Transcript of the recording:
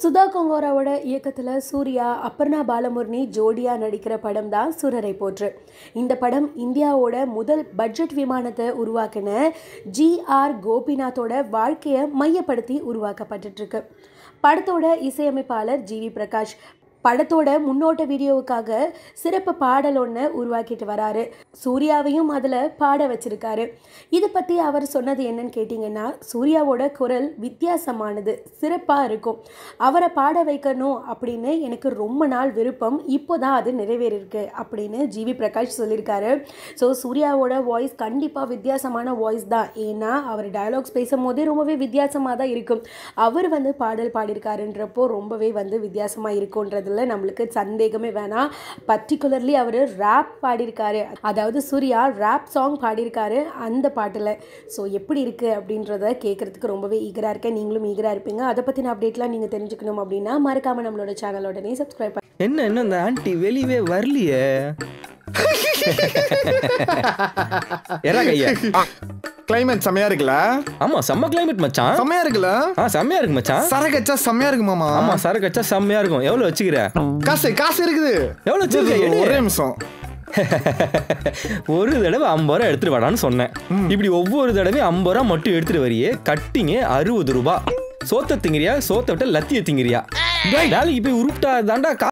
சுதா கொங்கோராவோட இயக்கத்தில் சூர்யா அபர்ணா பாலமுரளி ஜோடியாக நடிக்கிற படம் தான் சுரரை போற்று இந்த படம் இந்தியாவோட முதல் பட்ஜெட் விமானத்தை உருவாக்கின ஜி ஆர் கோபிநாத்தோட வாழ்க்கையை மையப்படுத்தி உருவாக்கப்பட்டுட்ருக்கு படத்தோட இசையமைப்பாளர் ஜி வி பிரகாஷ் படத்தோட முன்னோட்ட வீடியோவுக்காக சிறப்பு பாடல் ஒன்று உருவாக்கிட்டு வராரு சூர்யாவையும் அதில் பாட வச்சிருக்காரு இதை பற்றி அவர் சொன்னது என்னன்னு கேட்டிங்கன்னா சூர்யாவோட குரல் வித்தியாசமானது சிறப்பாக இருக்கும் அவரை பாட வைக்கணும் அப்படின்னு எனக்கு ரொம்ப நாள் விருப்பம் இப்போ தான் அது நிறைவேறிருக்கு அப்படின்னு ஜிவி பிரகாஷ் சொல்லியிருக்காரு ஸோ சூர்யாவோட வாய்ஸ் கண்டிப்பாக வித்தியாசமான வாய்ஸ் தான் ஏன்னா அவர் டயலாக்ஸ் பேசும்போதே ரொம்பவே வித்தியாசமாக தான் இருக்கும் அவர் வந்து பாடல் பாடியிருக்காருன்றப்போ ரொம்பவே வந்து வித்தியாசமாக இருக்குன்றதுல நம்மளுக்கு சந்தேகமே வேணாம் பர்டிகுலர்லி அவர் ரேப் பாடியிருக்காரு அதாவது சூர்யா ரேப் சாங் பாடியிருக்காரு அந்த பாட்டில் ஸோ எப்படி இருக்குது அப்படின்றத கேட்குறதுக்கு ரொம்பவே ஈகராக இருக்கேன் நீங்களும் ஈகராக இருப்பீங்க அதை பற்றின அப்டேட்லாம் நீங்கள் தெரிஞ்சுக்கணும் அப்படின்னா மறக்காமல் நம்மளோட சேனல் உடனே சப்ஸ்கிரைப் என்ன என்ன இந்த ஆன்ட்டி வெளியவே வரலையே எறா கையா கிளைமேட் செம்மையா இருக்குல்ல ஆமா செம்ம கிளைமேட் மச்சான் செம்மையா இருக்குல்ல ஆ செம்மையா இருக்கு மச்சான் சரகச்சா செம்மையா இருக்கு மாமா ஆமா சரக்கு வச்சா செம்மையா இருக்கும் எவ்வளவு வச்சுக்கிற காசு காசு இருக்குது எவ்வளவு வச்சிருக்க எடு. ஒரே நிமிஷம் ஒரு தடவை ஐம்பது ரூபா எடுத்துட்டு வாடான்னு சொன்னேன் இப்படி ஒவ்வொரு தடவையும் ஐம்பது ரூபா மட்டும் எடுத்துட்டு வரியே கட்டிங்க அறுபது ரூபா சோத்த திங்கிறியா சோத்த விட்ட லத்திய திங்கிறியா நாளைக்கு போய் உருப்பிட்டா தாண்டா